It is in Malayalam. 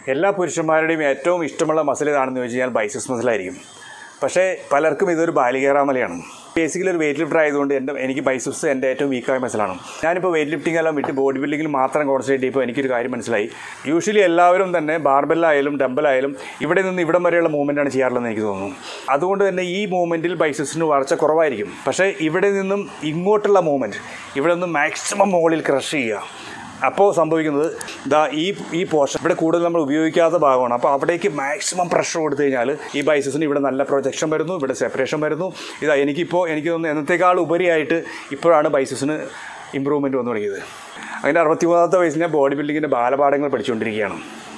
എല്ലാ പുരുഷന്മാരുടെയും ഏറ്റവും ഇഷ്ടമുള്ള മസിൽ ഏതാണെന്ന് ചോദിച്ചു കഴിഞ്ഞാൽ ബൈസസ് മസിലായിരിക്കും പക്ഷേ പലർക്കും ഇതൊരു ബാലികേറാമലയാണ് ബേസിക്കലി ഒരു വെയിറ്റ് ലിഫ്റ്റർ ആയതുകൊണ്ട് എൻ്റെ എനിക്ക് ബൈസപ്സ് എൻ്റെ ഏറ്റവും വീക്കായ മസിലാണ് ഞാനിപ്പോൾ വെയിറ്റ് ലിഫ്റ്റിംഗ് എല്ലാം വിട്ട് ബോഡി ബിൽഡിങ്ങിൽ മാത്രം കോൺസെൻട്രേറ്റ് ചെയ്യുമ്പോൾ എനിക്കൊരു കാര്യം മനസ്സിലായി യൂഷ്വലി എല്ലാവരും തന്നെ ബാർബെല്ലായാലും ഡംബലായാലും ഇവിടെ നിന്ന് ഇവിടം വരെയുള്ള മൂവ്മെൻറ്റാണ് ചെയ്യാറുള്ളതെന്ന് എനിക്ക് തോന്നുന്നു അതുകൊണ്ട് തന്നെ ഈ മൂവ്മെൻറ്റിൽ ബൈസപ്സിന് വളർച്ച കുറവായിരിക്കും പക്ഷേ ഇവിടെ നിന്നും ഇങ്ങോട്ടുള്ള മൂവ്മെൻറ്റ് ഇവിടെ നിന്ന് മാക്സിമം മുകളിൽ ക്രഷ് ചെയ്യുക അപ്പോൾ സംഭവിക്കുന്നത് ഇതാ ഈ ഈ പോർഷൻ ഇവിടെ കൂടുതൽ നമ്മൾ ഉപയോഗിക്കാത്ത ഭാഗമാണ് അപ്പോൾ അവിടേക്ക് മാക്സിമം പ്രഷർ കൊടുത്തു കഴിഞ്ഞാൽ ഈ ബൈസസിന് ഇവിടെ നല്ല പ്രൊജക്ഷൻ വരുന്നു ഇവിടെ സെപ്പറേഷൻ വരുന്നു ഇതാ എനിക്കിപ്പോൾ എനിക്ക് തോന്നുന്നു എന്നത്തേക്കാൾ ഉപരിയായിട്ട് ഇപ്പോഴാണ് ബൈസസിന് ഇമ്പ്രൂവ്മെൻറ്റ് വന്നു തുടങ്ങിയത് അതിൻ്റെ അറുപത്തി മൂന്നാമത്തെ വയസ്സിൽ ഞാൻ ബോഡി ബിൽഡിങ്ങിൻ്റെ ബാലപാഠങ്ങൾ പഠിച്ചുകൊണ്ടിരിക്കുകയാണ്